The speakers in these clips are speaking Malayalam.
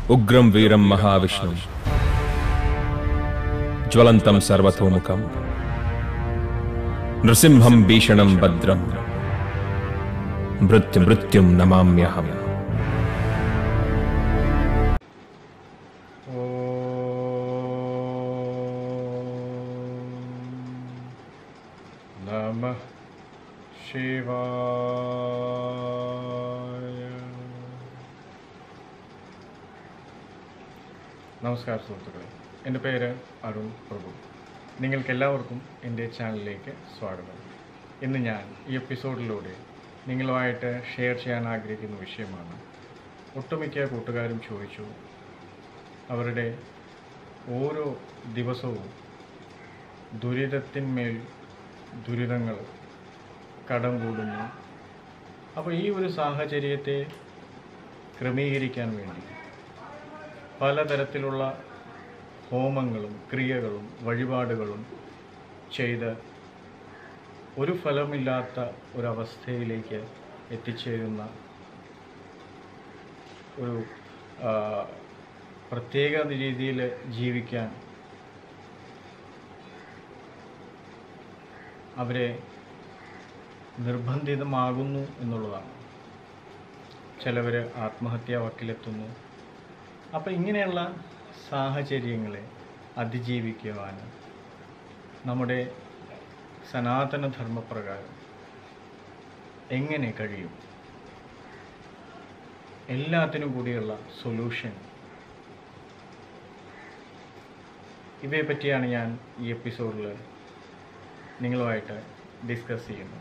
ഉഗ്രം വീരം മഹാവിഷ്ണു ജ്വലന്തം സർവതോമുഖം നൃസിംഹം ഭീഷണം ഭദ്രം മൃത്യു മൃത്യും നമാമ്യഹം നമ ശിവായ നമസ്കാരം സുഹൃത്തുക്കളെ എൻ്റെ പേര് അരുൺ പ്രഭു നിങ്ങൾക്കെല്ലാവർക്കും എൻ്റെ ചാനലിലേക്ക് സ്വാഗതം ഇന്ന് ഞാൻ ഈ എപ്പിസോഡിലൂടെ നിങ്ങളുമായിട്ട് ഷെയർ ചെയ്യാൻ ആഗ്രഹിക്കുന്ന വിഷയമാണ് ഒട്ടുമിക്ക കൂട്ടുകാരും ചോദിച്ചു അവരുടെ ഓരോ ദിവസവും ദുരിതത്തിന്മേൽ ദുരിതങ്ങൾ കടം കൂടുന്നു അപ്പോൾ ഈ ഒരു സാഹചര്യത്തെ ക്രമീകരിക്കാൻ വേണ്ടി പലതരത്തിലുള്ള ഹോമങ്ങളും ക്രിയകളും വഴിപാടുകളും ചെയ്ത് ഒരു ഫലമില്ലാത്ത ഒരവസ്ഥയിലേക്ക് എത്തിച്ചേരുന്ന ഒരു ആ, പ്രത്യേക രീതിയിൽ ജീവിക്കാൻ അവരെ നിർബന്ധിതമാകുന്നു എന്നുള്ളതാണ് ചിലവർ ആത്മഹത്യാ വക്കിലെത്തുന്നു അപ്പോൾ ഇങ്ങനെയുള്ള സാഹചര്യങ്ങളെ അതിജീവിക്കുവാൻ നമ്മുടെ സനാതനധർമ്മപ്രകാരം എങ്ങനെ കഴിയും എല്ലാത്തിനും കൂടിയുള്ള സൊല്യൂഷൻ ഇവയെ പറ്റിയാണ് ഞാൻ ഈ എപ്പിസോഡിൽ നിങ്ങളുമായിട്ട് ഡിസ്കസ് ചെയ്യുന്നത്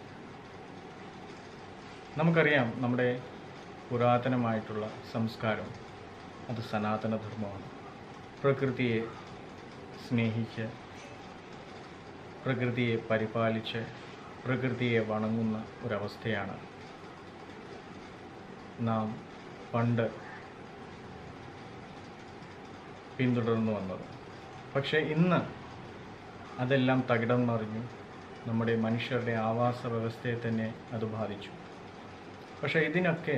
നമുക്കറിയാം നമ്മുടെ പുരാതനമായിട്ടുള്ള സംസ്കാരം അത് സനാതന ധർമ്മമാണ് പ്രകൃതിയെ സ്നേഹിച്ച് പ്രകൃതിയെ പരിപാലിച്ച് പ്രകൃതിയെ വണങ്ങുന്ന ഒരവസ്ഥയാണ് നാം പണ്ട് പിന്തുടർന്നു വന്നത് പക്ഷേ ഇന്ന് അതെല്ലാം തകിടം മറിഞ്ഞു നമ്മുടെ മനുഷ്യരുടെ ആവാസ വ്യവസ്ഥയെ തന്നെ അത് ബാധിച്ചു പക്ഷേ ഇതിനൊക്കെ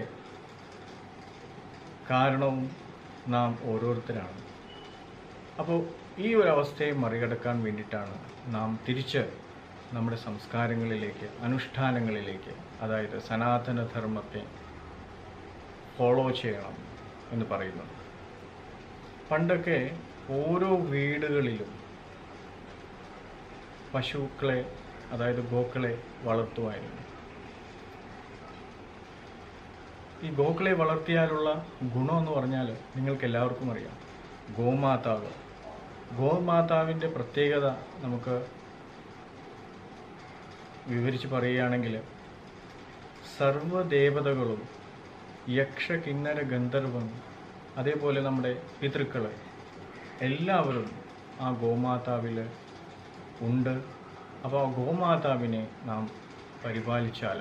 കാരണവും നാം ഓരോരുത്തരാണ് അപ്പോൾ ഈ ഒരു അവസ്ഥയെ മറികടക്കാൻ വേണ്ടിയിട്ടാണ് നാം തിരിച്ച് നമ്മുടെ സംസ്കാരങ്ങളിലേക്ക് അനുഷ്ഠാനങ്ങളിലേക്ക് അതായത് സനാതനധർമ്മത്തെ ഫോളോ ചെയ്യണം എന്ന് പറയുന്നത് പണ്ടൊക്കെ ഓരോ വീടുകളിലും പശുക്കളെ അതായത് ഗോക്കളെ വളർത്തുമായിരുന്നു ഈ ഗോക്കളെ വളർത്തിയാലുള്ള ഗുണം എന്ന് പറഞ്ഞാൽ നിങ്ങൾക്ക് എല്ലാവർക്കും അറിയാം ഗോമാതാവ് ഗോമാതാവിൻ്റെ പ്രത്യേകത നമുക്ക് വിവരിച്ച് പറയുകയാണെങ്കിൽ സർവദേവതകളും യക്ഷ കിന്നര ഗന്ധർവം അതേപോലെ നമ്മുടെ പിതൃക്കൾ എല്ലാവരും ആ ഗോമാതാവിൽ ഉണ്ട് അപ്പോൾ ആ ഗോമാതാവിനെ നാം പരിപാലിച്ചാൽ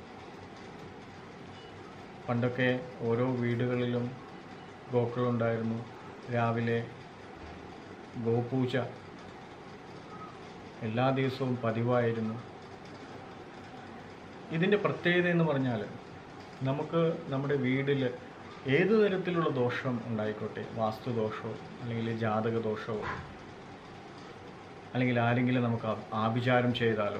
പണ്ടൊക്കെ ഓരോ വീടുകളിലും ഗോക്കളുണ്ടായിരുന്നു രാവിലെ ഗോപൂജ എല്ലാ ദിവസവും പതിവായിരുന്നു ഇതിൻ്റെ പ്രത്യേകത എന്ന് പറഞ്ഞാൽ നമുക്ക് നമ്മുടെ വീട്ടിൽ ഏത് തരത്തിലുള്ള ദോഷം ഉണ്ടായിക്കോട്ടെ വാസ്തുദോഷമോ അല്ലെങ്കിൽ ജാതക ദോഷമോ അല്ലെങ്കിൽ ആരെങ്കിലും നമുക്ക് ആ- ആഭിചാരം ചെയ്താലോ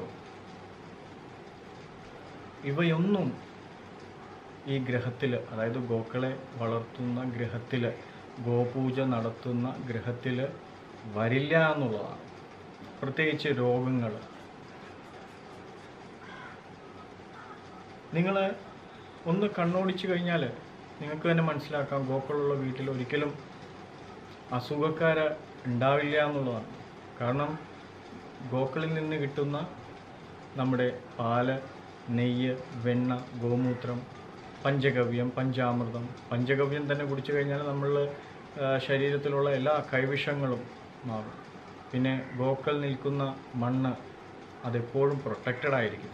ഇവയൊന്നും ഈ ഗ്രഹത്തിൽ അതായത് ഗോക്കളെ വളർത്തുന്ന ഗ്രഹത്തിൽ ഗോപൂജ നടത്തുന്ന ഗ്രഹത്തിൽ വരില്ല എന്നുള്ളതാണ് പ്രത്യേകിച്ച് രോഗങ്ങൾ നിങ്ങൾ ഒന്ന് കണ്ണോടിച്ച് കഴിഞ്ഞാൽ നിങ്ങൾക്ക് തന്നെ മനസ്സിലാക്കാം ഗോക്കളുള്ള വീട്ടിൽ ഒരിക്കലും അസുഖക്കാർ ഉണ്ടാവില്ല എന്നുള്ളതാണ് കാരണം ഗോക്കളിൽ നിന്ന് കിട്ടുന്ന നമ്മുടെ പാല് നെയ്യ് വെണ്ണ ഗോമൂത്രം പഞ്ചഗവ്യം പഞ്ചാമൃതം പഞ്ചഗവ്യം തന്നെ കുടിച്ചു കഴിഞ്ഞാൽ നമ്മൾ ശരീരത്തിലുള്ള എല്ലാ കൈവിഷങ്ങളും മാറും പിന്നെ ഗോക്കൾ നിൽക്കുന്ന മണ്ണ് അതെപ്പോഴും പ്രൊട്ടക്റ്റഡ് ആയിരിക്കും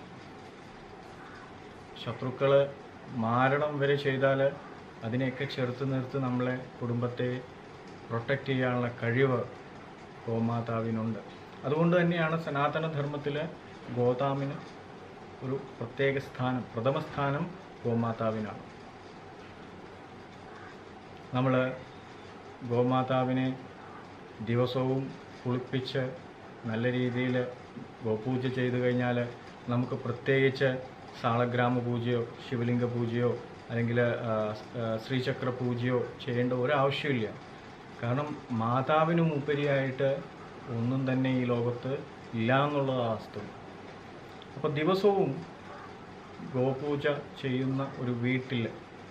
ശത്രുക്കൾ മാരണം വരെ ചെയ്താൽ അതിനെയൊക്കെ ചെറുത്ത് നിർത്ത് നമ്മളെ കുടുംബത്തെ പ്രൊട്ടക്റ്റ് ചെയ്യാനുള്ള കഴിവ് ഗോമാതാവിനുണ്ട് അതുകൊണ്ട് തന്നെയാണ് സനാതനധർമ്മത്തിൽ ഗോതാമിന് ഒരു പ്രത്യേക സ്ഥാനം പ്രഥമ സ്ഥാനം ഗോമാതാവിനാണ് നമ്മൾ ഗോമാതാവിനെ ദിവസവും കുളിപ്പിച്ച് നല്ല രീതിയിൽ ഗോപൂജ ചെയ്തു കഴിഞ്ഞാൽ നമുക്ക് പ്രത്യേകിച്ച് സാളഗ്രാമ പൂജയോ ശിവലിംഗ പൂജയോ അല്ലെങ്കിൽ ആ, ആ, ശ്രീചക്ര പൂജയോ ചെയ്യേണ്ട ഒരാവശ്യമില്ല കാരണം മാതാവിനും ഉപരിയായിട്ട് ഒന്നും തന്നെ ഈ ലോകത്ത് ഇല്ല എന്നുള്ളത് വാസ്തവം അപ്പോൾ ദിവസവും ഗോപൂജ ചെയ്യുന്ന ഒരു വീട്ടിൽ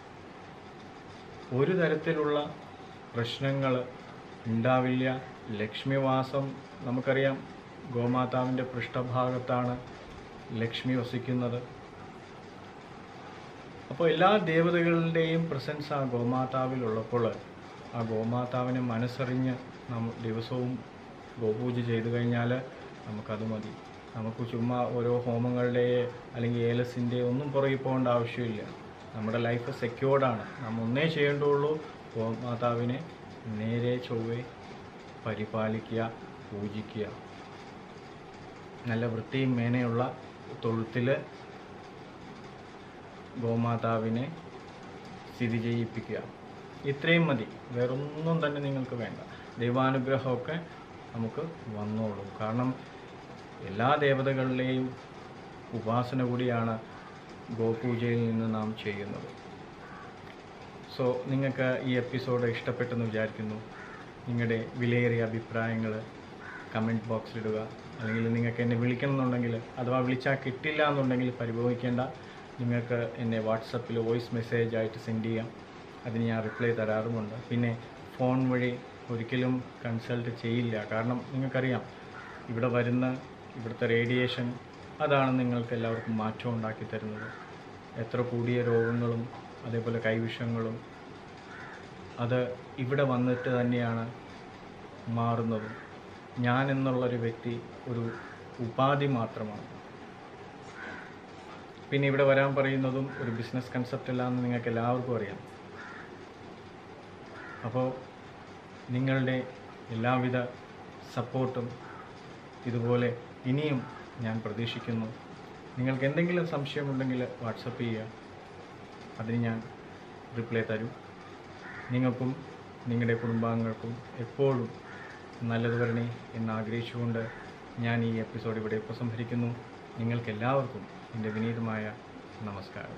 ഒരു തരത്തിലുള്ള പ്രശ്നങ്ങൾ ഉണ്ടാവില്ല ലക്ഷ്മിവാസം നമുക്കറിയാം ഗോമാതാവിൻ്റെ പൃഷ്ഠഭാഗത്താണ് ലക്ഷ്മി വസിക്കുന്നത് അപ്പോൾ എല്ലാ ദേവതകളുടെയും പ്രസൻസ് ആ ഗോമാതാവിലുള്ളപ്പോൾ ആ ഗോമാതാവിനെ മനസ്സറിഞ്ഞ് നമ്മൾ ദിവസവും ഗോപൂജ ചെയ്തു കഴിഞ്ഞാൽ നമുക്കത് മതി നമുക്ക് ചുമ്മാ ഓരോ ഹോമങ്ങളുടെ അല്ലെങ്കിൽ ഏലസിൻ്റെ ഒന്നും പുറകെ പോകേണ്ട ആവശ്യമില്ല നമ്മുടെ ലൈഫ് സെക്യൂർഡാണ് നാം ഒന്നേ ചെയ്യേണ്ടുള്ളൂ ഗോമാതാവിനെ നേരെ ചൊവ്വെ പരിപാലിക്കുക പൂജിക്കുക നല്ല വൃത്തിയും മേനയുള്ള തൊഴുത്തിൽ ഗോമാതാവിനെ സ്ഥിതി ചെയ്യിപ്പിക്കുക ഇത്രയും മതി വേറൊന്നും തന്നെ നിങ്ങൾക്ക് വേണ്ട ദൈവാനുഗ്രഹമൊക്കെ നമുക്ക് വന്നോളും കാരണം എല്ലാ ദേവതകളിലെയും ഉപാസന കൂടിയാണ് ഗോപൂജയിൽ നിന്ന് നാം ചെയ്യുന്നത് സോ നിങ്ങൾക്ക് ഈ എപ്പിസോഡ് ഇഷ്ടപ്പെട്ടെന്ന് വിചാരിക്കുന്നു നിങ്ങളുടെ വിലയേറിയ അഭിപ്രായങ്ങൾ കമൻറ്റ് ബോക്സിലിടുക അല്ലെങ്കിൽ നിങ്ങൾക്ക് എന്നെ വിളിക്കണമെന്നുണ്ടെങ്കിൽ അഥവാ വിളിച്ചാൽ കിട്ടില്ല എന്നുണ്ടെങ്കിൽ പരിഭവിക്കേണ്ട നിങ്ങൾക്ക് എന്നെ വാട്സപ്പിൽ വോയിസ് മെസ്സേജ് ആയിട്ട് സെൻഡ് ചെയ്യാം അതിന് ഞാൻ റിപ്ലൈ തരാറുമുണ്ട് പിന്നെ ഫോൺ വഴി ഒരിക്കലും കൺസൾട്ട് ചെയ്യില്ല കാരണം നിങ്ങൾക്കറിയാം ഇവിടെ വരുന്ന ഇവിടുത്തെ റേഡിയേഷൻ അതാണ് നിങ്ങൾക്ക് എല്ലാവർക്കും മാറ്റം ഉണ്ടാക്കി തരുന്നത് എത്ര കൂടിയ രോഗങ്ങളും അതേപോലെ കൈവിഷങ്ങളും അത് ഇവിടെ വന്നിട്ട് തന്നെയാണ് മാറുന്നതും ഞാൻ എന്നുള്ളൊരു വ്യക്തി ഒരു ഉപാധി മാത്രമാണ് പിന്നെ ഇവിടെ വരാൻ പറയുന്നതും ഒരു ബിസിനസ് കൺസെപ്റ്റ് അല്ല എന്ന് നിങ്ങൾക്ക് എല്ലാവർക്കും അറിയാം അപ്പോൾ നിങ്ങളുടെ എല്ലാവിധ സപ്പോർട്ടും ഇതുപോലെ ഇനിയും ഞാൻ പ്രതീക്ഷിക്കുന്നു നിങ്ങൾക്ക് എന്തെങ്കിലും സംശയമുണ്ടെങ്കിൽ വാട്സപ്പ് ചെയ്യുക അതിന് ഞാൻ റിപ്ലൈ തരും നിങ്ങൾക്കും നിങ്ങളുടെ കുടുംബാംഗങ്ങൾക്കും എപ്പോഴും നല്ലത് വരണേ എന്ന് ആഗ്രഹിച്ചുകൊണ്ട് ഞാൻ ഈ എപ്പിസോഡ് ഇവിടെ ഉപസംഹരിക്കുന്നു നിങ്ങൾക്ക് എല്ലാവർക്കും എൻ്റെ വിനീതമായ നമസ്കാരം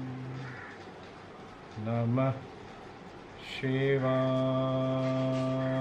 നമ ശിവായ